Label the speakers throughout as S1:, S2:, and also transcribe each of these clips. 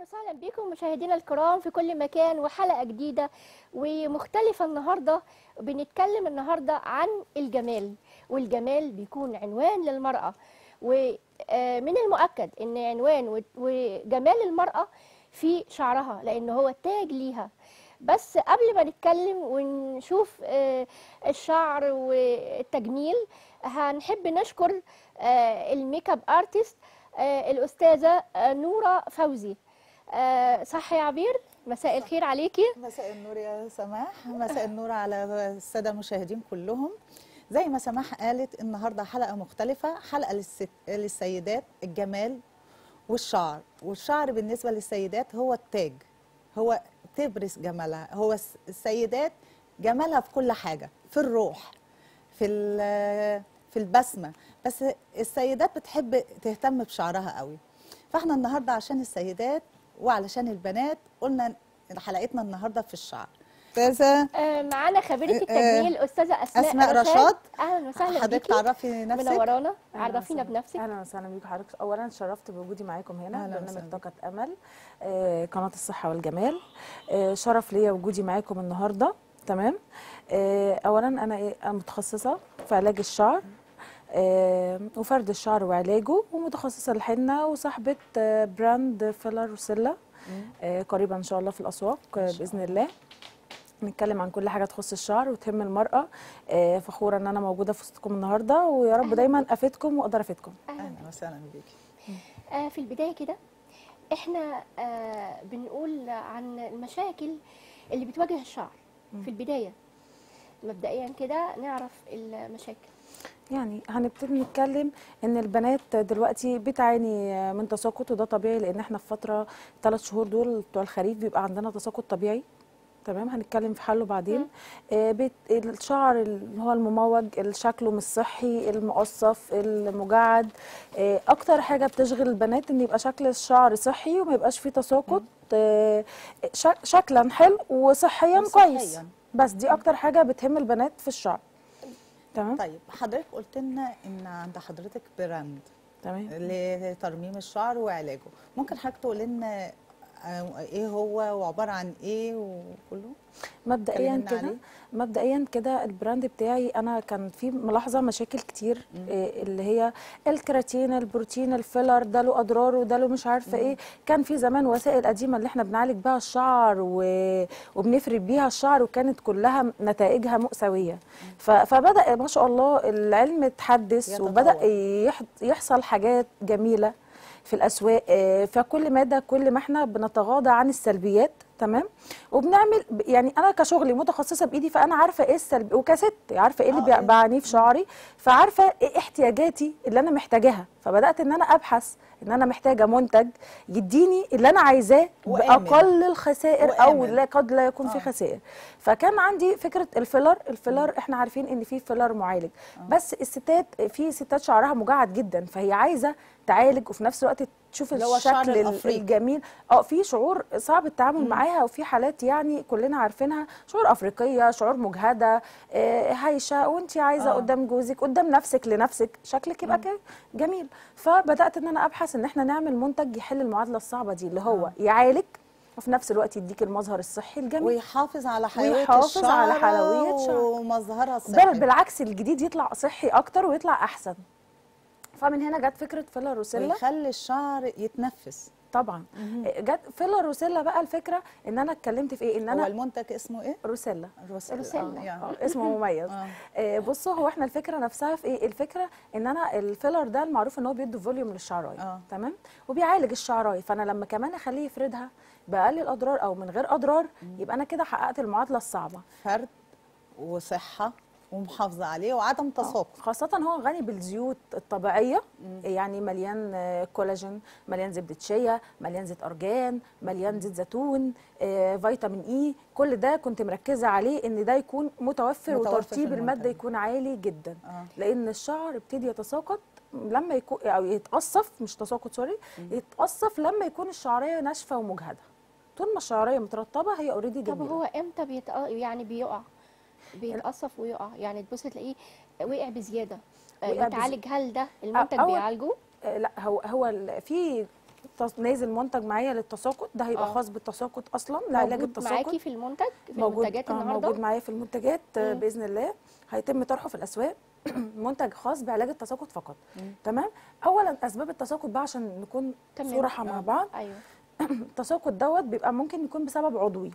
S1: وسهلا بكم مشاهدينا الكرام في كل مكان وحلقة جديدة ومختلفة النهاردة بنتكلم النهاردة عن الجمال والجمال بيكون عنوان للمرأة ومن المؤكد ان عنوان و- وجمال المرأة في شعرها لان هو تاج ليها بس قبل ما نتكلم ونشوف آه، الشعر والتجميل هنحب نشكر آه، الميك اب ارتست آه، الاستاذه آه، نوره فوزي آه، صح يا عبير مساء الخير عليكي
S2: مساء النور يا سماح مساء النور على الساده المشاهدين كلهم زي ما سماح قالت النهارده حلقه مختلفه حلقه للست... للسيدات الجمال والشعر والشعر بالنسبه للسيدات هو التاج هو تبرز جمالها هو الس- السيدات جمالها في كل حاجه في الروح في ال- في البسمه بس السيدات بتحب تهتم بشعرها قوي فاحنا النهارده عشان السيدات وعلشان البنات قلنا حلقتنا النهارده في الشعر استاذه
S1: آه، معانا خبيره التجميل استاذه اسماء,
S2: أسماء رشاد.
S1: اهلا وسهلا
S2: حضرتك
S1: بيكي
S2: تعرفي نفسك
S1: منورانا
S3: أهلاً
S1: عرفينا
S3: وسهلاً.
S1: بنفسك
S3: اهلا وسهلا بيكم حضرتك اولا اتشرفت بوجودي معاكم هنا
S2: أهلاً وسهلاً
S3: برنامج طاقه امل آه، قناه الصحه والجمال آه، شرف ليا وجودي معاكم النهارده تمام آه، اولا انا إيه؟ أنا متخصصه في علاج الشعر آه، وفرد الشعر وعلاجه ومتخصصه الحنه وصاحبه آه، براند فيلر روسيلا آه، قريبا ان شاء الله في الاسواق آه، باذن الله نتكلم عن كل حاجه تخص الشعر وتهم المراه آه، فخوره ان انا موجوده في وسطكم النهارده ويا رب
S1: أهلاً
S3: دايما افيدكم واقدر افيدكم
S1: اهلا
S2: اهلا وسهلا بيكي
S1: آه، في البداية كده احنا آه، بنقول عن المشاكل اللي بتواجه الشعر في البداية مبدئيا كده نعرف المشاكل
S3: يعني هنبتدي نتكلم ان البنات دلوقتي بتعاني من تساقط وده طبيعي لان احنا في فتره ثلاث شهور دول بتوع الخريف بيبقى عندنا تساقط طبيعي تمام هنتكلم في حله بعدين آه بت... الشعر اللي هو المموج اللي شكله مش صحي المقصف المجعد آه اكتر حاجه بتشغل البنات ان يبقى شكل الشعر صحي وما يبقاش فيه تساقط آه شك... شكلا حلو وصحيا كويس
S2: وصحياً.
S3: بس دي اكتر حاجه بتهم البنات في الشعر تمام
S2: طيب حضرتك قلت لنا ان عند حضرتك براند
S3: تمام
S2: لترميم الشعر وعلاجه ممكن حضرتك تقول لنا آه، ايه هو وعباره عن ايه وكله
S3: مبدئيا
S2: كلمنا
S3: كده
S2: عليه.
S3: مبدئيا كده البراند بتاعي انا كان في ملاحظه مشاكل كتير إيه اللي هي الكراتين البروتين الفيلر ده له اضرار وده له مش عارفه ايه كان في زمان وسائل قديمه اللي احنا بنعالج بيها الشعر و... وبنفرد بيها الشعر وكانت كلها نتائجها مؤساويه ف... فبدا ما شاء الله العلم اتحدث
S2: يتطور.
S3: وبدا يح... يحصل حاجات جميله في الاسواق آه، فكل مدى كل ما احنا بنتغاضى عن السلبيات تمام وبنعمل ب- يعني انا كشغلي متخصصه بايدي فانا عارفه ايه السلبي وكست عارفه ايه اللي
S2: آه،
S3: بيع-
S2: إيه.
S3: بعانيه في شعري فعارفه ايه احتياجاتي اللي انا محتاجاها فبدات ان انا ابحث ان انا محتاجه منتج يديني اللي انا عايزاه
S2: وآمن.
S3: باقل الخسائر او
S2: وآمن.
S3: لا قد لا يكون في
S2: آه.
S3: خسائر فكان عندي فكره الفيلر الفيلر احنا عارفين ان في فيلر معالج بس الستات في ستات شعرها مجعد جدا فهي عايزه تعالج وفي نفس الوقت تشوف
S2: اللي هو الشعر
S3: الشكل ال-
S2: الأفريقي.
S3: الجميل اه في شعور صعب التعامل معاها وفي حالات يعني كلنا عارفينها شعور افريقيه شعور مجهده آه، هايشه وانت عايزه
S2: آه.
S3: قدام جوزك قدام نفسك لنفسك شكلك يبقى كده جميل فبدات ان انا ابحث ان احنا نعمل منتج يحل المعادله الصعبه دي اللي هو يعالج وفي نفس الوقت يديك المظهر الصحي الجميل
S2: ويحافظ على حيويه
S3: ويحافظ
S2: الشعر
S3: على حلوية شعر.
S2: ومظهرها
S3: بل
S2: الصحي
S3: بالعكس الجديد يطلع صحي اكتر ويطلع احسن فمن هنا جت فكره فيلر روسيلا
S2: ويخلي الشعر يتنفس
S3: طبعا جت فيلر روسيلا بقى الفكره ان انا اتكلمت في ايه ان
S2: هو
S3: انا
S2: المنتج اسمه ايه
S3: روسيلا
S2: روسيلا
S1: روسيلا.
S2: آه، يعني.
S3: آه، اسمه مميز
S2: آه.
S3: آه، بصوا هو احنا الفكره نفسها في ايه الفكره ان انا الفيلر ده المعروف ان هو بيدي فوليوم للشعرايه
S2: آه.
S3: تمام وبيعالج الشعرايه فانا لما كمان اخليه يفردها باقل الاضرار او من غير اضرار يبقى انا كده حققت المعادله الصعبه
S2: فرد وصحه ومحافظه عليه وعدم تساقط
S3: خاصة هو غني بالزيوت الطبيعية يعني مليان آه، كولاجين مليان زبدة شيا مليان زيت أرجان مليان زيت زيتون آه، فيتامين إي كل ده كنت مركزة عليه إن ده يكون متوفر,
S2: متوفر في
S3: وترطيب المادة
S2: المنتج.
S3: يكون عالي جدا
S2: آه.
S3: لأن الشعر ابتدي يتساقط لما يكون أو يتقصف مش تساقط سوري يتقصف لما يكون الشعرية ناشفة ومجهدة طول ما الشعرية مترطبة هي اوريدي
S1: طب
S3: جميلة
S1: هو امتى بيت... يعني بيقع بيتقصف ويقع يعني تبص تلاقيه وقع بزياده آه،
S3: وقع
S1: يتعالج هل ده المنتج
S3: أول-
S1: بيعالجه
S3: آه، لا هو هو ال- في تص- نازل منتج معايا للتساقط ده هيبقى
S1: آه.
S3: خاص بالتساقط اصلا لعلاج
S1: موجود
S3: التساقط
S1: معاكي في المنتج في
S3: موجود
S1: المنتجات
S3: آه
S1: النهارده
S3: موجود معايا في المنتجات آه،
S1: مم.
S3: باذن الله هيتم طرحه في الاسواق منتج خاص بعلاج التساقط فقط
S2: مم.
S3: تمام اولا اسباب التساقط بقى عشان نكون
S1: تمام.
S3: صراحه مع
S2: آه.
S3: بعض
S1: ايوه
S3: التساقط دوت بيبقى ممكن يكون بسبب عضوي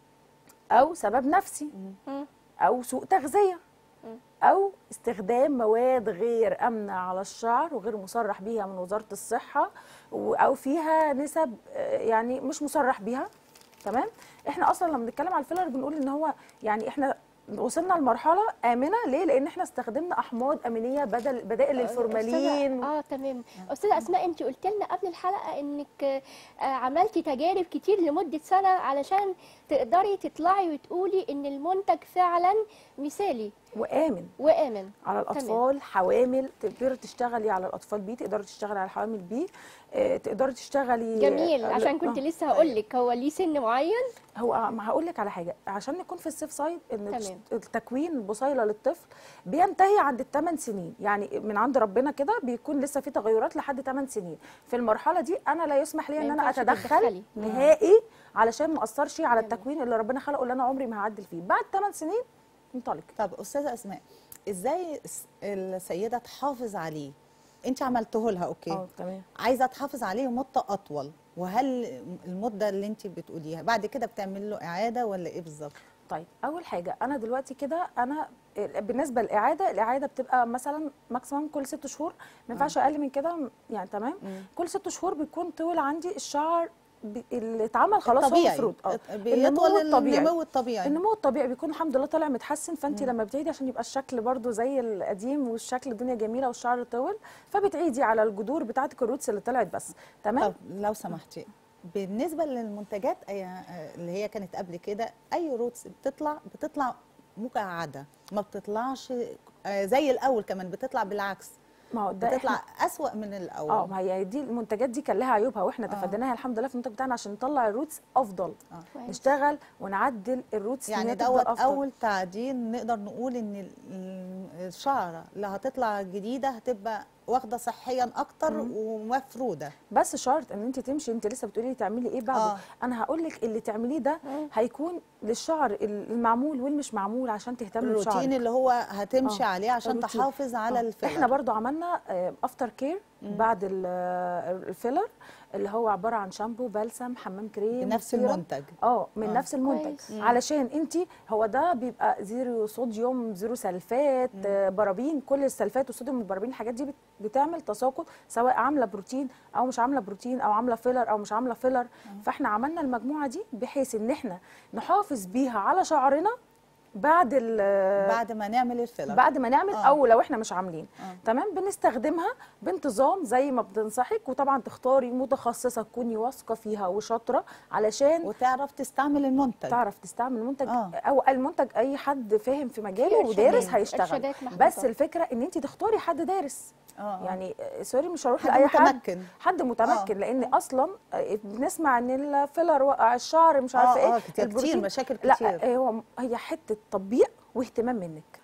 S3: او سبب نفسي
S1: مم.
S3: او سوء تغذيه
S1: مم.
S3: او استخدام مواد غير امنه على الشعر وغير مصرح بيها من وزاره الصحه و- او فيها نسب آه، يعني مش مصرح بيها تمام احنا اصلا لما بنتكلم على الفيلر بنقول ان هو يعني احنا وصلنا لمرحله امنه ليه لان احنا استخدمنا احماض امينيه بدل بدائل الفورمالين
S1: أستاذة- اه تمام استاذه اسماء انت قلت لنا قبل الحلقه انك آه عملتي تجارب كتير لمده سنه علشان تقدري تطلعي وتقولي ان المنتج فعلا مثالي
S3: وامن
S1: وامن
S3: على الاطفال حوامل تقدري تشتغلي على الاطفال بيه تقدري تشتغلي على الحوامل بيه آه، تقدري تشتغلي
S1: جميل
S3: آه،
S1: عشان كنت
S3: آه.
S1: لسه هقول لك هو ليه سن معين
S3: هو ما هقول لك على حاجه عشان نكون في السيف سايد ان
S1: تمام.
S3: التكوين البصيله للطفل بينتهي عند الثمان سنين يعني من عند ربنا كده بيكون لسه في تغيرات لحد 8 سنين في المرحله دي انا لا يسمح لي
S1: ما
S3: ان انا
S1: ينفعش
S3: اتدخل
S1: تتدخلي.
S3: نهائي علشان ما اثرش على
S1: تمام.
S3: التكوين اللي ربنا خلقه اللي انا عمري ما هعدل فيه بعد 8 سنين انطلق
S2: طب استاذه اسماء ازاي الس- السيده تحافظ عليه انت عملته لها اوكي
S3: اه تمام
S2: عايزه تحافظ عليه مده اطول وهل المده اللي انت بتقوليها بعد كده بتعمل له اعاده ولا ايه بالظبط
S3: طيب اول حاجه انا دلوقتي كده انا بالنسبه للاعاده الاعاده بتبقى مثلا ماكسيمم كل ست شهور ما ينفعش اقل من كده يعني تمام
S2: مم.
S3: كل ست شهور بيكون طول عندي الشعر ب- اللي اتعمل خلاص هو
S2: طبيعي
S3: المفروض اه
S2: بيطول
S3: الطبيعي
S2: النمو الطبيعي
S3: النمو الطبيعي بيكون الحمد لله طالع متحسن فانت لما بتعيدي عشان يبقى الشكل برضو زي القديم والشكل الدنيا جميله والشعر طول فبتعيدي على الجذور بتاعتك الروتس اللي طلعت بس تمام
S2: طب لو سمحتي بالنسبه للمنتجات أي اللي هي كانت قبل كده اي روتس بتطلع بتطلع مقعده ما بتطلعش آه، زي الاول كمان بتطلع بالعكس
S3: ما هو ده
S2: بتطلع
S3: إحنا-
S2: اسوأ من الاول
S3: اه ما هي دي المنتجات دي كان لها عيوبها واحنا
S2: آه.
S3: تفاديناها الحمد لله في المنتج بتاعنا عشان نطلع الروتس افضل
S2: آه.
S1: كويس.
S3: نشتغل ونعدل الروتس إن
S2: يعني
S3: هي تفضل
S2: دوت
S3: أفضل.
S2: اول تعديل نقدر نقول ان ال- ال- الشعره اللي هتطلع جديده هتبقى واخده صحيا اكتر
S3: مم.
S2: ومفروده
S3: بس شرط ان انت تمشي انت لسه بتقولي لي تعملي ايه بعده
S2: آه.
S3: انا هقول لك اللي تعمليه ده
S1: مم.
S3: هيكون للشعر المعمول والمش معمول عشان تهتمي
S2: الروتين
S3: بشعرك
S2: اللي هو هتمشي
S3: آه،
S2: عليه عشان
S3: الروتين.
S2: تحافظ على
S3: آه.
S2: الفيلر
S3: احنا برضو عملنا افتر كير بعد ال- آه، الفيلر اللي هو عباره عن شامبو بلسم حمام كريم
S2: بنفس
S3: سيرم.
S2: المنتج
S3: اه من
S2: آه.
S3: نفس المنتج
S1: كويس.
S2: مم.
S3: علشان انت هو ده بيبقى زيرو صوديوم زيرو سلفات آه، بارابين كل السلفات والصوديوم والبارابين الحاجات دي بت- بتعمل تساقط سواء عامله بروتين او مش عامله بروتين او عامله فيلر او مش عامله فيلر فاحنا عملنا المجموعه دي بحيث ان احنا نحافظ بيها على شعرنا بعد ال
S2: بعد ما نعمل الفيلر
S3: بعد ما نعمل
S2: آه.
S3: او لو احنا مش عاملين
S2: آه.
S3: تمام بنستخدمها بانتظام زي ما بننصحك وطبعا تختاري متخصصه تكوني واثقه فيها وشاطره علشان
S2: وتعرف تستعمل المنتج
S3: تعرف تستعمل المنتج
S2: آه.
S3: او المنتج اي حد فاهم في مجاله
S1: في
S3: ودارس
S1: إرشادات-
S3: هيشتغل
S1: إرشادات محطوطة.
S3: بس الفكره ان انت تختاري حد دارس
S2: اه
S3: يعني آه، سوري مش هروح
S2: حد
S3: لاي حد
S2: متمكن
S3: حد متمكن لان اصلا آه، بنسمع ان الفيلر وقع الشعر مش عارفه
S2: اه
S3: ايه
S2: اه كتير, كتير
S3: البروتين.
S2: مشاكل
S3: لا
S2: كتير
S3: آه، هو هي حته تطبيق واهتمام منك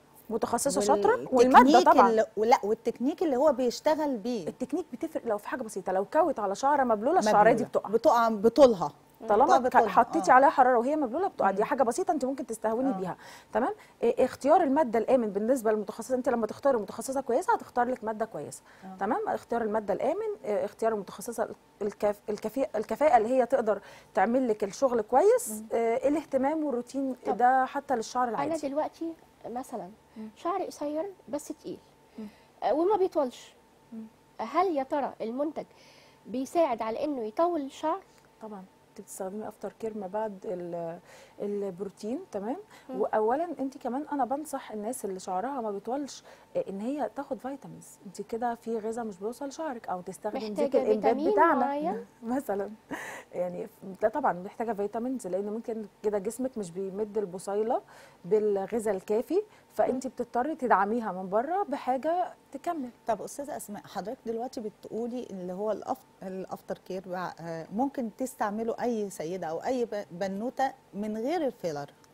S3: متخصصه شاطره
S2: والتكنيك
S3: والماده طبعا
S2: اللي لا والتكنيك اللي هو بيشتغل بيه
S3: التكنيك بتفرق لو في حاجه بسيطه لو كوت على شعره مبلوله الشعريه دي
S2: مبلولة.
S3: بتقع
S2: بتقع بطولها
S3: طالما
S2: بتقع
S3: ك- حطيتي
S2: آه.
S3: عليها حراره وهي مبلوله بتقع دي حاجه بسيطه انت ممكن تستهوني
S2: آه.
S3: بيها تمام إيه اختيار الماده الامن بالنسبه للمتخصصه انت لما تختاري متخصصه كويسه هتختار لك ماده كويسه
S2: آه.
S3: تمام اختيار الماده الامن إيه اختيار المتخصصه الكف... الكفي... الكفاءه اللي هي تقدر تعمل لك الشغل كويس إيه الاهتمام والروتين
S1: طب
S3: ده حتى للشعر
S1: انا
S3: العادي
S1: دلوقتي مثلا شعري قصير بس تقيل آه، وما بيطولش هل يا ترى المنتج بيساعد على انه يطول الشعر
S3: طبعا انت بتستخدمي افتر كير ما بعد ال- البروتين تمام واولا انت كمان انا بنصح الناس اللي شعرها ما بيطولش آه، ان هي تاخد فيتامينز انت كده في غذاء مش بيوصل لشعرك او تستخدم زيت
S1: محتاجة
S3: الانبات
S1: فيتامين
S3: بتاعنا
S1: معين؟
S3: مثلا يعني لا طبعا محتاجه فيتامينز لان ممكن كده جسمك مش بيمد البصيله بالغذاء الكافي فانت بتضطري تدعميها من بره بحاجه تكمل
S2: طب استاذه اسماء حضرتك دلوقتي بتقولي اللي هو الأف... الافتر كير بع- آه، ممكن تستعمله اي سيده او اي ب- بنوته من غير الفيلر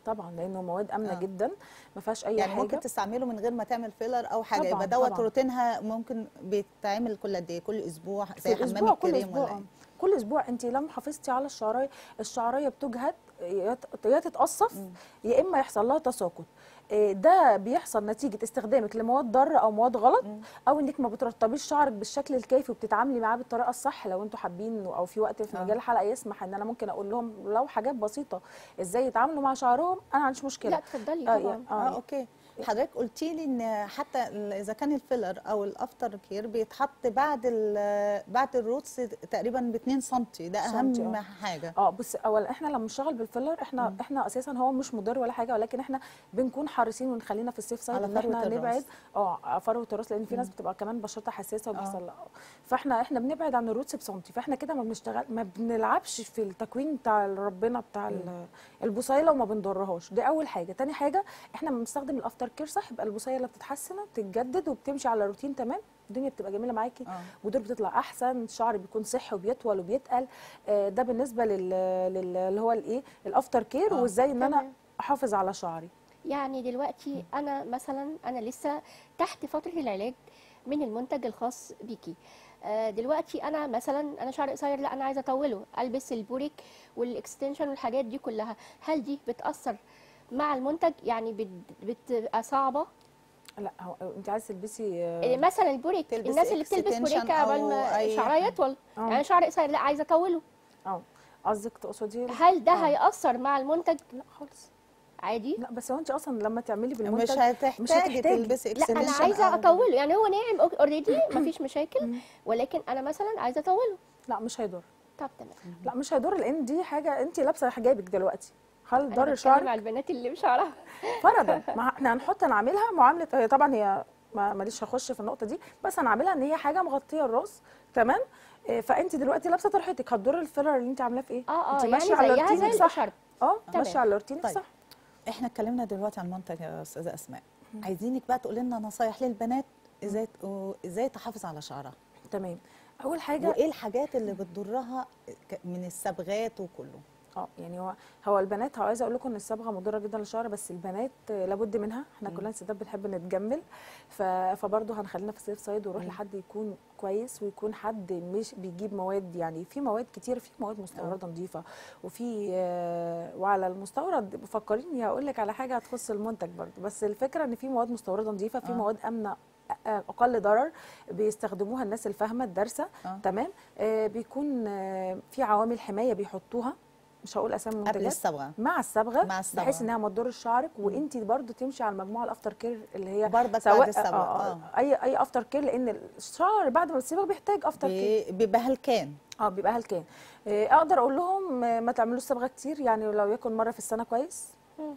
S3: طبعا لانه مواد امنه
S2: آه.
S3: جدا ما فيهاش اي
S2: يعني
S3: حاجه
S2: ممكن تستعمله من غير ما تعمل فيلر او حاجه
S3: طبعاً،
S2: يبقى دوت
S3: طبعاً.
S2: روتينها ممكن بيتعمل كل قد ايه كل اسبوع زي
S3: في
S2: حمام
S3: الاسبوع كل
S2: الكريم
S3: اسبوع
S2: ولا
S3: آه.
S2: ايه
S3: كل اسبوع انت لما حافظتي على الشعرايه الشعرايه بتجهد يا ت- يا تتقصف يا اما يحصل لها تساقط إيه ده بيحصل نتيجه استخدامك لمواد ضاره او مواد غلط او انك ما بترطبيش شعرك بالشكل الكافي وبتتعاملي معاه بالطريقه الصح لو انتوا حابين او في وقت في
S2: آه.
S3: مجال الحلقه يسمح ان انا ممكن اقول لهم لو حاجات بسيطه ازاي يتعاملوا مع شعرهم انا ما عنديش مشكله
S1: لا اتفضلي
S3: آه،
S1: طبعا
S3: يعني-
S2: اه اوكي حضرتك قلتي لي ان حتى ال- اذا كان الفيلر او الافتر كير بيتحط بعد ال- بعد الروتس تقريبا ب 2 سم ده اهم
S3: سنتي، آه.
S2: حاجه
S3: اه بص اولا احنا لما بنشتغل بالفيلر احنا
S2: مم.
S3: احنا اساسا هو مش مضر ولا حاجه ولكن احنا بنكون حريصين ونخلينا في السيف سايد
S2: على
S3: ان احنا
S2: فروة الراس.
S3: نبعد اه فروه الراس لان في ناس
S2: مم.
S3: بتبقى كمان بشرتها حساسه
S2: آه.
S3: وبيحصل لها فاحنا احنا بنبعد عن الروتس بسنتي فاحنا كده ما بنشتغل ما بنلعبش في التكوين بتاع ربنا بتاع ال- البصيله وما بنضرهاش دي اول حاجه تاني حاجه احنا لما بنستخدم الافتر كير صح يبقى البصيله بتتحسن بتتجدد وبتمشي على روتين تمام الدنيا بتبقى جميله معاكي
S2: اه
S3: ودول بتطلع احسن الشعر بيكون صحي وبيطول وبيتقل آه، ده بالنسبه لل لل- اللي هو الايه الافتر كير
S2: آه.
S3: وازاي ان انا
S1: تمام.
S3: احافظ على شعري
S1: يعني دلوقتي انا مثلا انا لسه تحت فتره العلاج من المنتج الخاص بيكي آه، دلوقتي انا مثلا انا شعري قصير لا انا عايزه اطوله البس البوريك والاكستنشن والحاجات دي كلها هل دي بتاثر مع المنتج يعني بت- بتبقى صعبه
S3: لا هو انت عايزه تلبسي
S1: آه،
S3: آه،
S1: مثلا البوريك
S2: تلبس
S1: الناس اللي بتلبس
S2: extension
S1: بوريك قبل
S2: أو
S1: ما
S2: أي
S1: شعرها
S2: حاجة.
S1: يطول
S3: آه.
S1: يعني شعري قصير لا عايزه اطوله
S3: اه قصدك تقصدي
S1: هل ده
S3: آه.
S1: هيأثر مع المنتج
S3: لا خالص
S1: عادي
S3: لا بس هو انت اصلا لما تعملي
S2: مش
S3: بالمنتج
S2: هتحتاجي
S3: هتحتاجي.
S2: تلبسي
S1: لا انا
S2: extension
S1: عايزه
S2: أو-
S1: اطوله يعني هو ناعم اوريدي مفيش مشاكل
S3: مم.
S1: ولكن انا مثلا عايزه اطوله
S3: لا مش هيضر
S1: طب تمام
S3: لا مش هيضر لان دي حاجه انت لابسه حجابك دلوقتي هل
S1: انا
S3: ضر
S1: بتكلم
S3: شعرك
S1: على البنات اللي بشعرها
S3: فرضا ما احنا هنحط هنعملها معامله هي طبعا هي ما ماليش هخش في النقطه دي بس هنعملها ان هي حاجه مغطيه الراس تمام إيه، فانت دلوقتي لابسه طرحتك هتضر الفيلر اللي انت عاملاه في ايه
S1: اه اه
S3: انت
S1: يعني
S3: ماشيه على
S1: زيها زي
S3: روتينك صح
S1: البشر
S3: اه
S1: تمام.
S3: ماشيه على روتينك
S2: طيب.
S3: صح
S2: احنا اتكلمنا دلوقتي عن المنتج يا استاذه اسماء عايزينك بقى تقولي لنا نصايح للبنات ازاي ازاي تحافظ على شعرها
S3: تمام اول حاجه
S2: وايه الحاجات اللي بتضرها ك- من الصبغات وكله
S3: اه يعني هو هو البنات هو عايزه اقول لكم ان الصبغه مضره جدا للشعر بس البنات آه، لابد منها احنا
S2: مم.
S3: كلنا الستات بنحب نتجمل ف... فبرضه هنخلينا في السيف سايد ونروح
S2: مم.
S3: لحد يكون كويس ويكون حد مش بيجيب مواد يعني في مواد كتير في مواد مستورده نظيفه وفي آه، وعلى المستورد فكريني هقول لك على حاجه هتخص المنتج برضه بس الفكره ان في مواد مستورده نظيفه في
S2: آه.
S3: مواد امنه أ- اقل ضرر بيستخدموها الناس الفاهمه الدارسه
S2: آه.
S3: تمام آه بيكون آه في عوامل حمايه بيحطوها مش هقول اسامي
S2: قبل
S3: المنتجات
S2: الصبغه
S3: مع الصبغه
S2: مع الصبغة.
S3: بحيث انها ما تضرش شعرك وانت برضو تمشي على المجموعه الافتر كير اللي هي
S2: برضك
S3: سواء
S2: بعد الصبغه
S3: آه
S2: اه
S3: آه اي اي افتر كير لان الشعر بعد ما بتسيبك بيحتاج افتر كير
S2: بي- بيبقى هلكان
S3: اه بيبقى هلكان آه، اقدر اقول لهم آه، ما تعملوش صبغه كتير يعني لو يكن مره في السنه كويس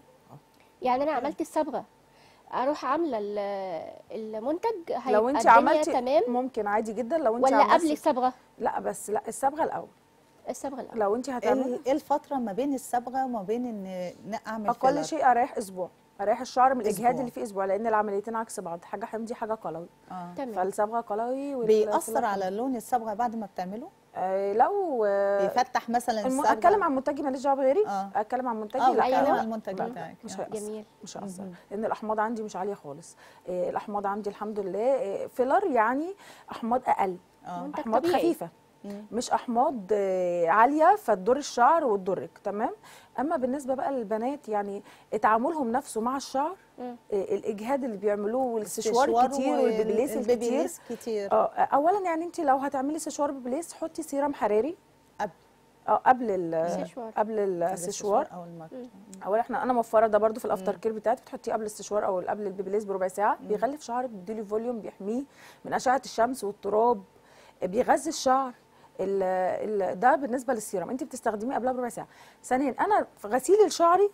S1: يعني انا عملت الصبغه اروح عامله ال- المنتج هيبقى
S3: لو انت
S1: الدنيا
S3: عملتي
S1: تمام
S3: ممكن عادي جدا لو انت
S1: ولا
S3: عملتي-
S1: قبل الصبغه
S3: لا بس لا الصبغه الاول
S1: الصبغه الاول
S3: لو انت هتعملي
S2: ال- ايه الفتره ما بين الصبغه وما بين ان ن- اعمل
S3: اقل
S2: فيلر؟
S3: شيء اريح اسبوع اريح الشعر من الاجهاد
S2: أسبوع.
S3: اللي فيه اسبوع لان العمليتين عكس بعض حاجه حمضي حاجه قلوي
S2: اه
S1: تمام
S3: فالصبغه قلوي وال-
S2: بيأثر على لون الصبغه بعد ما بتعمله
S3: آه، لو آه،
S2: بيفتح مثلا
S3: الم...
S2: الصبغه
S3: اتكلم عن منتجي ماليش دعوه بغيري
S2: اه
S3: اتكلم عن منتجي
S2: اه
S3: لا
S2: بتكلم
S1: أيوة.
S2: عن المنتج
S3: لا،
S2: بتاعك
S3: مش
S2: آه.
S3: هيأثر
S1: جميل
S3: مش هيأثر
S2: مهم.
S3: لان الاحماض عندي مش عاليه خالص آه، الاحماض عندي الحمد لله آه، فيلر يعني احماض اقل
S2: اه
S1: منتج
S3: احماض
S1: طبيعي.
S3: خفيفه
S2: مم.
S3: مش احماض آه، عاليه فتضر الشعر وتضرك تمام اما بالنسبه بقى للبنات يعني تعاملهم نفسه مع الشعر
S1: مم.
S3: آه، الاجهاد اللي بيعملوه والسشوار
S2: السشوار
S3: كتير
S2: وال-
S3: والبيبليس الكتير
S2: البيبيليس كتير
S3: اه اولا يعني انت لو هتعملي سشوار بيبليس حطي سيرم حراري
S2: قبل.
S3: اه قبل ال-
S1: السشوار.
S3: قبل السشوار
S2: او المك...
S3: اولا احنا انا موفره ده برده في الافتر كير بتاعتي بتحطيه قبل السشوار او قبل البيبليس بربع ساعه بيغلف شعرك بيديله فوليوم بيحميه من اشعه الشمس والتراب بيغذي الشعر ال ال ده بالنسبه للسيرم انت بتستخدميه قبلها بربع ساعه ثانيا انا في غسيل لشعري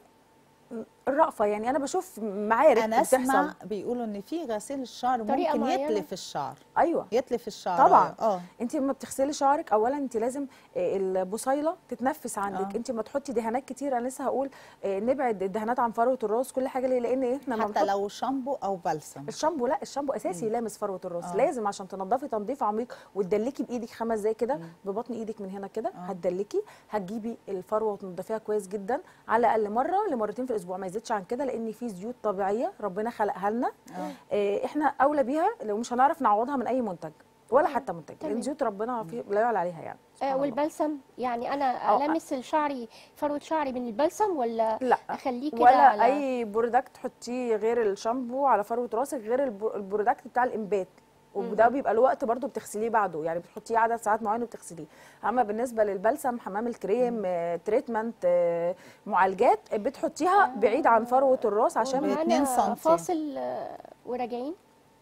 S3: الرأفة يعني انا بشوف معارك
S2: انا
S3: بتحصل
S2: اسمع بيقولوا ان في غسيل الشعر
S1: طريقة
S2: ممكن
S1: معينة.
S2: يتلف الشعر
S3: ايوه
S2: يتلف الشعر
S3: طبعا.
S2: اه
S3: انت لما بتغسلي شعرك اولا انت لازم آه، البصيله تتنفس عندك
S2: آه.
S3: انت ما تحطي دهانات كتير انا لسه هقول آه، نبعد الدهانات عن فروه الراس كل حاجه ليه لان احنا لما
S2: حتى
S3: بنحط
S2: لو شامبو او بلسم
S3: الشامبو لا الشامبو اساسي يلامس فروه الراس
S2: آه.
S3: لازم عشان تنضفي تنظيف عميق وتدلكي بايدك خمس دقايق كده ببطن ايدك من هنا كده
S2: آه.
S3: هتدلكي هتجيبي الفروه وتنضفيها كويس جدا على الاقل مره لمرتين في الاسبوع اسبوع ما يزيدش عن كده لان في زيوت طبيعيه ربنا خلقها لنا
S2: آه.
S3: آه، احنا اولى بيها لو مش هنعرف نعوضها من اي منتج ولا حتى منتج
S1: تمام.
S3: لان زيوت ربنا في لا يعلى عليها يعني
S1: آه
S3: سبحان الله.
S1: والبلسم يعني انا
S3: أو-
S1: المس شعري فروه شعري من البلسم ولا
S3: لا
S1: اخليه كده
S3: ولا
S1: على
S3: اي برودكت تحطيه غير الشامبو على فروه راسك غير الب- البرودكت بتاع الانبات وده بيبقى له وقت برضه بتغسليه بعده يعني بتحطيه عدد ساعات معين وبتغسليه اما بالنسبه للبلسم حمام الكريم آه، تريتمنت آه، معالجات بتحطيها بعيد عن فروه الراس عشان
S2: ومعانا
S1: معانا
S2: اتنين سنتي.
S1: فاصل آه، وراجعين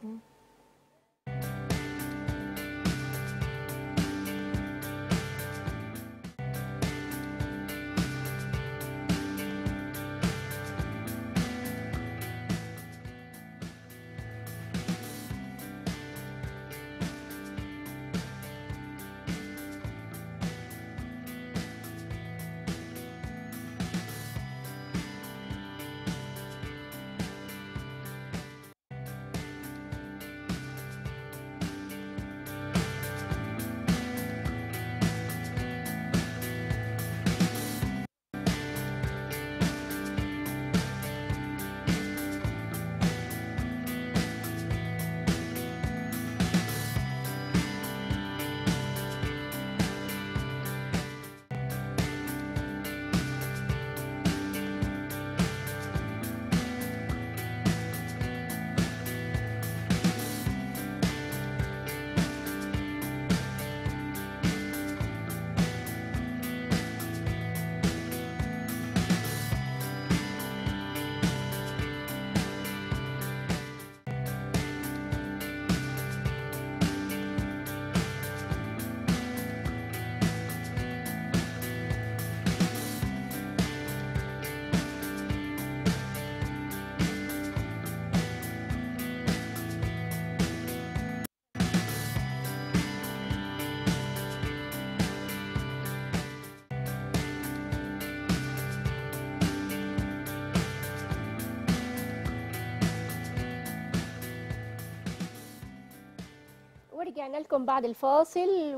S1: ورجعنا لكم بعد الفاصل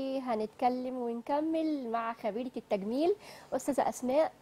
S1: وهنتكلم ونكمل مع خبيرة التجميل أستاذة أسماء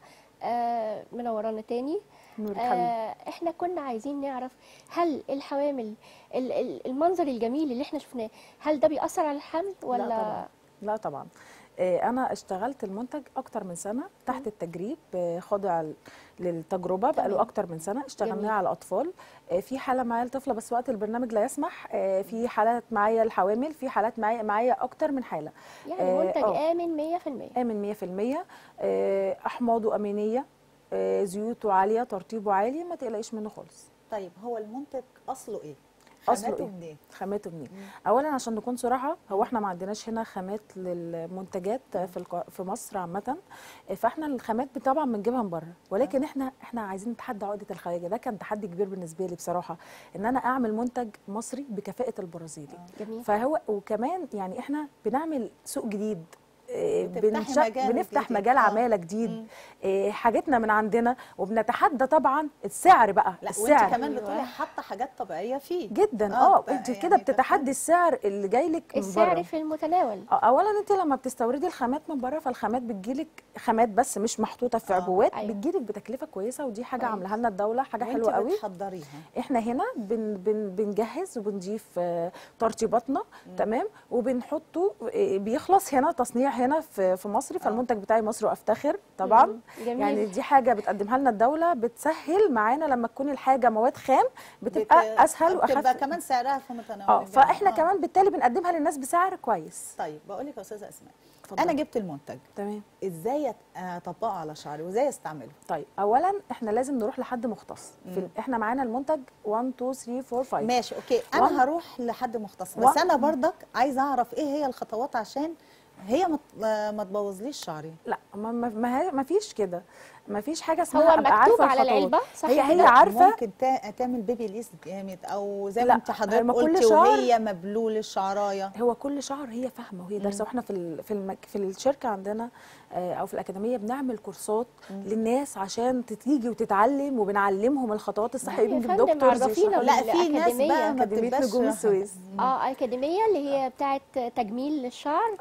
S1: آه، منورانا تاني
S3: نور الحبيب
S1: آه، احنا كنا عايزين نعرف هل الحوامل ال- ال- المنظر الجميل اللي احنا شفناه هل ده بيأثر على الحمل ولا
S3: لا طبعا لا طبعا آه، انا اشتغلت المنتج اكتر من سنه تحت التجريب آه، خاضع ل- للتجربه بقى له
S1: تمام.
S3: اكتر من سنه اشتغلناه
S1: جميل.
S3: على اطفال آه، في حاله معايا الطفله بس وقت البرنامج لا يسمح آه، في حالات معايا الحوامل في حالات معايا معايا اكتر من حاله
S1: يعني
S3: آه،
S1: منتج
S3: آه.
S1: آمن 100%
S3: امن 100% آه، احماضه امينيه آه، زيوته عاليه ترطيبه عالي ما تقلقيش منه خالص
S2: طيب هو المنتج اصله ايه؟
S3: أصله
S2: خاماته
S3: إيه؟
S2: منين؟
S3: خاماته منين اولا عشان نكون صراحه هو احنا ما عندناش هنا خامات للمنتجات في الق- في مصر عامه فاحنا الخامات طبعا بنجيبها من بره ولكن احنا احنا عايزين نتحدى عقده الخواجه ده كان تحدي كبير بالنسبه لي بصراحه ان انا اعمل منتج مصري بكفاءه البرازيلي
S1: جميل
S3: فهو وكمان يعني احنا بنعمل سوق جديد آه،
S2: بتفتحي
S3: بنش-
S2: مجال
S3: بنفتح
S2: جديد.
S3: مجال
S2: آه.
S3: عماله جديد آه، حاجتنا من عندنا وبنتحدى طبعا السعر بقى
S2: لا وانت
S3: السعر
S2: كمان
S1: أيوة.
S2: بتقولي حاطه حاجات طبيعيه فيه
S3: جدا
S2: آه،
S3: اه
S2: بقى
S3: انت
S2: يعني
S3: كده
S2: ده
S3: بتتحدي السعر اللي جاي لك من
S1: السعر
S3: بره
S1: في المتناول
S3: آه، اولا انت لما بتستوردي الخامات من بره فالخامات بتجيلك خامات بس مش محطوطه في
S2: آه،
S3: عبوات
S1: أيوة.
S3: بتجيلك بتكلفه كويسه ودي حاجه
S1: كويس.
S3: عاملاها لنا الدوله حاجه
S2: وانت
S3: حلوه قوي
S2: بتحضريها
S3: احنا هنا بن بن بنجهز وبنضيف آه، ترطيباتنا تمام وبنحطه آه، بيخلص هنا تصنيع هنا في في مصر فالمنتج بتاعي مصر وافتخر طبعا
S1: مم. جميل.
S3: يعني دي حاجه بتقدمها لنا الدوله بتسهل معانا لما تكون الحاجه مواد خام بتبقى
S2: بت-
S3: اسهل
S2: بتبقى
S3: واخف
S2: كمان سعرها في متناول
S3: اه
S2: الجميع.
S3: فاحنا
S2: آه.
S3: كمان بالتالي بنقدمها للناس بسعر كويس
S2: طيب بقول لك يا استاذه اسماء
S3: اتفضلي.
S2: انا جبت المنتج
S3: تمام
S2: ازاي أت- اطبقه على شعري وازاي استعمله
S3: طيب اولا احنا لازم نروح لحد مختص في ال- احنا معانا المنتج 1 2 3 4 5
S2: ماشي اوكي
S3: وان-
S2: انا هروح لحد مختص بس
S3: وان-
S2: انا برضك عايزه اعرف ايه هي الخطوات عشان هي ما ت- ما تبوظليش شعري
S3: لا ما ما, ما, هي- ما فيش كده ما فيش حاجه اسمها
S1: هو
S3: أبقى
S1: مكتوب
S3: عارفة
S1: على
S3: الخطوات.
S1: العلبة صح
S3: هي هي
S1: كده؟
S3: عارفه
S2: ممكن تا- تعمل بيبي ليس جامد او زي
S3: لا،
S2: ما انت حضرتك
S3: ما كل
S2: قلتي
S3: شعر-
S2: وهي مبلول الشعرايه
S3: هو كل شهر هي فاهمه وهي دارسه واحنا في ال- في المك في الشركه عندنا آه، او في الاكاديميه بنعمل كورسات للناس عشان تيجي وتتعلم وبنعلمهم الخطوات الصحيه
S1: يا
S3: بنجيب
S1: فندم
S3: دكتورز
S1: عرفينا
S3: يشرحوا
S2: لا
S3: لنا.
S2: في ناس بقى ما
S3: أكاديمية
S2: بتبقاش
S3: نجوم السويس
S1: اه أكاديمية اللي هي بتاعت تجميل للشعر
S3: اه بندي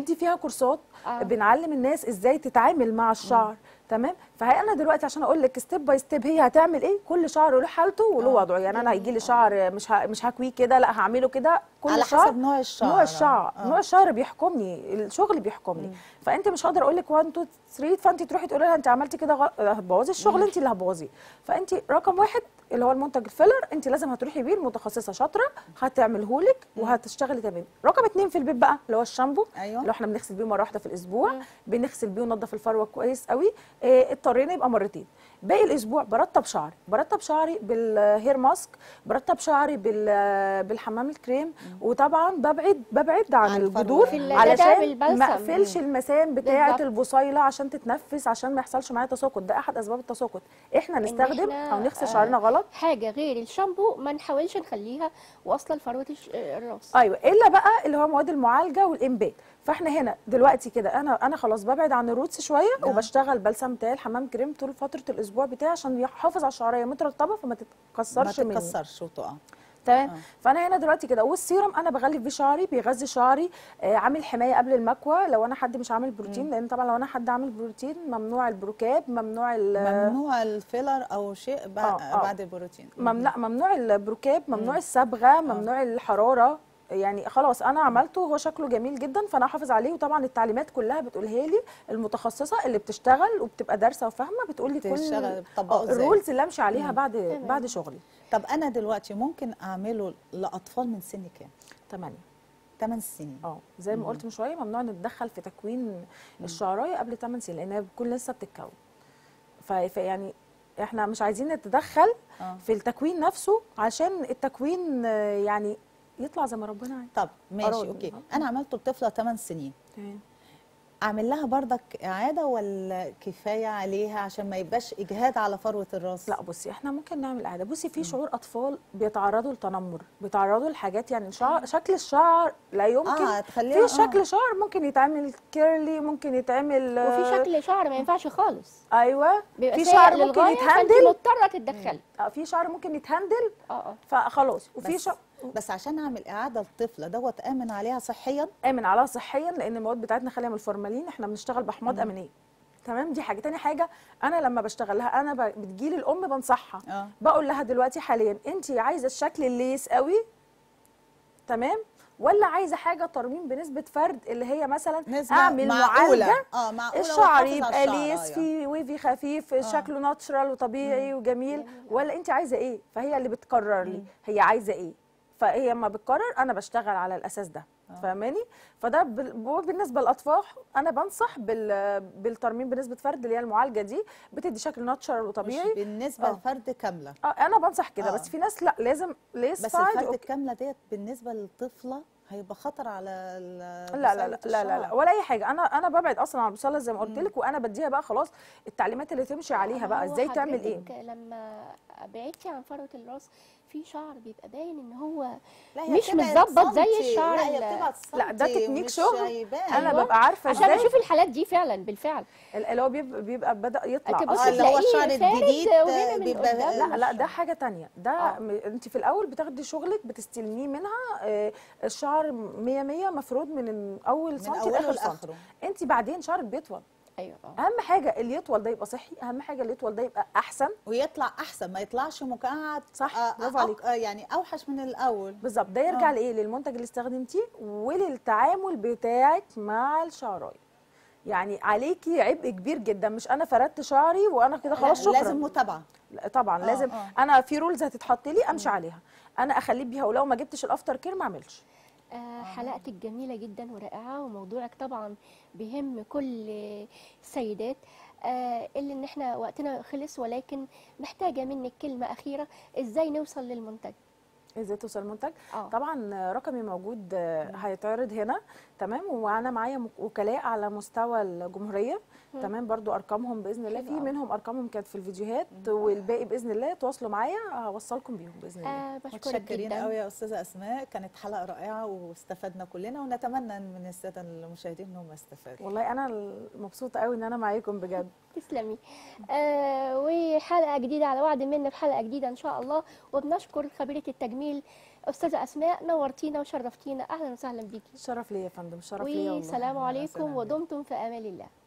S3: بندي فيها كورسات
S1: آه.
S3: بنعلم الناس ازاي تتعامل مع الشعر تمام فهي انا دلوقتي عشان اقول لك ستيب باي ستيب هي هتعمل ايه كل شعر له حالته وله
S2: آه.
S3: وضعه يعني انا هيجي لي شعر مش ه... مش هكويه كده لا هعمله كده كل
S2: على
S3: شعر
S2: حسب نوع الشعر
S3: نوع الشعر
S2: آه.
S3: نوع الشعر بيحكمني الشغل بيحكمني فانت مش هقدر اقول لك 1 2 3 فانت تروحي تقولي لها انت عملتي كده غلط هتبوظي الشغل انت اللي هتبوظيه فانت رقم واحد اللي هو المنتج الفيلر انت لازم هتروحي بيه المتخصصه شاطره هتعمله لك وهتشتغلي تمام رقم اتنين في البيت بقى اللي هو الشامبو
S2: أيوة.
S3: اللي احنا بنغسل بيه مره واحده في الاسبوع بنغسل بيه وننضف الفروه كويس قوي اه اضطرينا يبقى مرتين باقي الاسبوع برطب شعري برطب شعري بالهير ماسك برطب شعري بال بالحمام الكريم وطبعا ببعد ببعد عن
S2: عن الفروة.
S3: الجذور
S2: في
S1: الجدام
S3: علشان
S1: البلسم.
S3: ما اقفلش المسام بتاعه
S1: بالظبط.
S3: البصيله عشان تتنفس عشان ما يحصلش معايا تساقط ده احد اسباب التساقط احنا نستخدم
S1: إحنا،
S3: او نغسل
S1: آه،
S3: شعرنا غلط
S1: حاجه غير الشامبو ما نحاولش نخليها واصله لفروه الش- الراس
S3: ايوه الا بقى اللي هو مواد المعالجه والانبات فاحنا هنا دلوقتي كده انا انا خلاص ببعد عن الروتس شويه
S2: آه.
S3: وبشتغل بلسم بتاعي الحمام كريم طول فتره الاسبوع بتاعي عشان يحافظ على الشعريه مترطبه فما
S2: ما
S3: تتكسرش مني
S2: تتكسرش وتقع
S3: تمام
S2: آه.
S3: فانا هنا دلوقتي كده والسيرم انا بغلف بيه شعري بيغذي شعري آه عامل حمايه قبل المكوى لو انا حد مش عامل بروتين لان طبعا لو انا حد عامل بروتين ممنوع البروكاب ممنوع ال-
S2: ممنوع الفيلر او شيء
S3: آه،
S2: بعد,
S3: آه.
S2: بعد البروتين
S3: ممنوع ممنوع البروكاب ممنوع الصبغه ممنوع الحراره يعني خلاص انا عملته هو شكله جميل جدا فانا احافظ عليه وطبعا التعليمات كلها بتقولها لي المتخصصه اللي بتشتغل وبتبقى دارسه وفاهمه بتقول لي كل
S2: تشتغل- بتطبقه
S3: آه،
S2: إزاي.
S3: الرولز اللي امشي عليها بعد
S1: تمام.
S3: بعد شغلي
S2: طب انا دلوقتي ممكن اعمله لاطفال من سن كام
S3: 8
S2: 8 سنين
S3: اه زي ما قلت من شويه ممنوع نتدخل في تكوين الشعرايه قبل 8 سنين لانها بتكون لسه بتتكون ف- فيعني احنا مش عايزين نتدخل
S2: آه.
S3: في التكوين نفسه عشان التكوين آه، يعني يطلع زي ما ربنا عايز
S2: طب ماشي
S3: أراضي.
S2: اوكي انا عملته لطفله 8 سنين
S3: تمام
S2: اعمل لها بردك اعاده ولا كفايه عليها عشان ما يبقاش اجهاد على فروه الراس
S3: لا بصي احنا ممكن نعمل قاعده بصي في شعور اطفال بيتعرضوا لتنمر بيتعرضوا لحاجات يعني شعر شكل الشعر لا يمكن
S2: آه، تخليها-
S3: في شكل
S2: آه.
S3: شعر ممكن يتعمل كيرلي ممكن يتعمل
S1: وفي
S3: آه،
S1: شكل شعر ما ينفعش خالص
S3: ايوه
S1: بيبقى
S3: في
S1: سيء
S3: شعر ممكن
S1: للغاية، فأنت
S3: يتهندل
S1: مضطره تتدخلي
S3: آه، في شعر ممكن يتهندل
S1: اه اه
S3: فخلاص وفي
S2: بس,
S3: شعر
S2: بس عشان اعمل اعاده للطفله دوت امن عليها صحيا
S3: امن عليها صحيا لان المواد بتاعتنا خاليه من الفورمالين احنا بنشتغل باحماض امينيه تمام دي حاجه تاني حاجه انا لما بشتغل لها انا ب- بتجيلي الام بنصحها
S2: اه
S3: بقول لها دلوقتي حاليا انت عايزه الشكل الليس قوي تمام ولا عايزه حاجه ترميم بنسبه فرد اللي هي مثلا
S2: نسبة
S3: اعمل
S2: معقولة.
S3: معالجه
S2: اه معقوله
S3: الشعر
S2: وأحافظ على
S3: يبقى
S2: الشعر،
S3: ليس
S2: أيوة.
S3: في ويفي خفيف شكله ناتشرال وطبيعي وجميل ولا انت عايزه ايه فهي اللي بتقرر لي هي عايزه ايه فهي لما بتقرر انا بشتغل على الاساس ده فاهماني فده بال- هو بالنسبه للاطفال انا بنصح بال... بالترميم بنسبه فرد اللي هي المعالجه دي بتدي شكل ناتشرال
S2: مش
S3: وطبيعي
S2: بالنسبه
S3: آه.
S2: لفرد كامله
S3: اه انا بنصح كده
S2: آه.
S3: بس في ناس لا لازم ليس
S2: بس
S3: سايد
S2: الفرد
S3: أوكي.
S2: الكامله ديت بالنسبه للطفله هيبقى خطر على ال-
S3: لا لا لا
S2: بصيلة
S3: لا لا, لا
S2: الشعر.
S3: ولا اي حاجه انا انا ببعد اصلا عن البصله زي ما قلت لك وانا بديها بقى خلاص التعليمات اللي تمشي عليها بقى
S1: هو
S3: ازاي تعمل ايه
S1: حضرتك لما بعدتي عن فروه الراس في شعر بيبقى باين ان هو
S2: لا هي
S1: مش
S2: بتبعد
S1: متظبط زي
S2: سنتي.
S1: الشعر
S2: لا هي
S1: ال-
S2: بتبعد
S3: لا، ده
S2: سنتي
S3: تكنيك
S2: ومش
S3: شغل.
S2: هيبان.
S3: انا
S1: أيوة.
S3: ببقى عارفه
S1: عشان
S3: ازاي
S1: اشوف الحالات دي فعلا بالفعل
S3: اللي هو بيبقى, بيبقى بدا يطلع
S1: تبصي
S2: اه اللي هو
S1: تلاقيه
S2: الشعر
S1: فارد
S2: الجديد
S1: وهنا من
S2: بيبقى
S1: قدام
S3: لا لا ده حاجه تانية ده
S1: آه.
S3: م- انت في الاول بتاخدي شغلك بتستلميه منها آه، الشعر 100 100 مفروض من اول
S2: من
S3: سنتي
S2: اوله
S3: لاخر سنتي
S2: لاخره
S3: انت بعدين شعرك بيطول
S1: ايوه اه
S3: اهم حاجه اللي يطول ده يبقى صحي اهم حاجه اللي يطول ده يبقى احسن
S2: ويطلع احسن ما يطلعش مكعب
S3: صح،
S2: آه،
S3: برافو
S2: آه،
S3: عليك.
S2: آه، يعني اوحش من الاول
S3: بالظبط ده يرجع
S2: آه.
S3: لايه للمنتج اللي استخدمتيه وللتعامل بتاعك مع الشعرايه يعني عليكي عبء كبير جدا مش انا فردت شعري وانا كده خلاص
S2: لا،
S3: شكرا
S2: لازم متابعه
S3: لا، طبعا
S2: آه،
S3: لازم
S2: آه.
S3: انا في رولز هتتحط لي امشي عليها انا اخليه بيها ولو ما جبتش الافتر كير ما اعملش
S1: آه، حلقتك جميلة جدا ورائعة وموضوعك طبعا بيهم كل السيدات آه، اللي ان احنا وقتنا خلص ولكن محتاجة منك كلمة أخيرة ازاي نوصل للمنتج
S3: ازاي توصل المنتج
S1: اه
S3: طبعا رقمي موجود آه، هيتعرض هنا تمام وانا معايا مك- وكلاء على مستوى الجمهوريه
S1: مم.
S3: تمام برضو ارقامهم باذن الله
S1: حلو
S3: في
S1: أوي.
S3: منهم ارقامهم كانت في الفيديوهات والباقي باذن الله تواصلوا معايا هوصلكم بيهم باذن الله
S1: آه بشكرك
S2: متشكرين
S1: جدا
S2: قوي يا استاذه اسماء كانت حلقه رائعه واستفدنا كلنا ونتمنى إن من الساده المشاهدين انهم يستفادوا
S3: والله انا مبسوطه قوي ان انا معاكم بجد
S1: تسلمي آه وحلقة جديدة على وعد منا بحلقة جديدة إن شاء الله وبنشكر خبيرة التجميل الجميل استاذه اسماء نورتينا وشرفتينا اهلا وسهلا بيكي
S3: الشرف ليا يا فندم الشرف ليا والله
S1: والسلام
S2: أهلاً
S1: عليكم
S2: وسهلاً.
S1: ودمتم في امان الله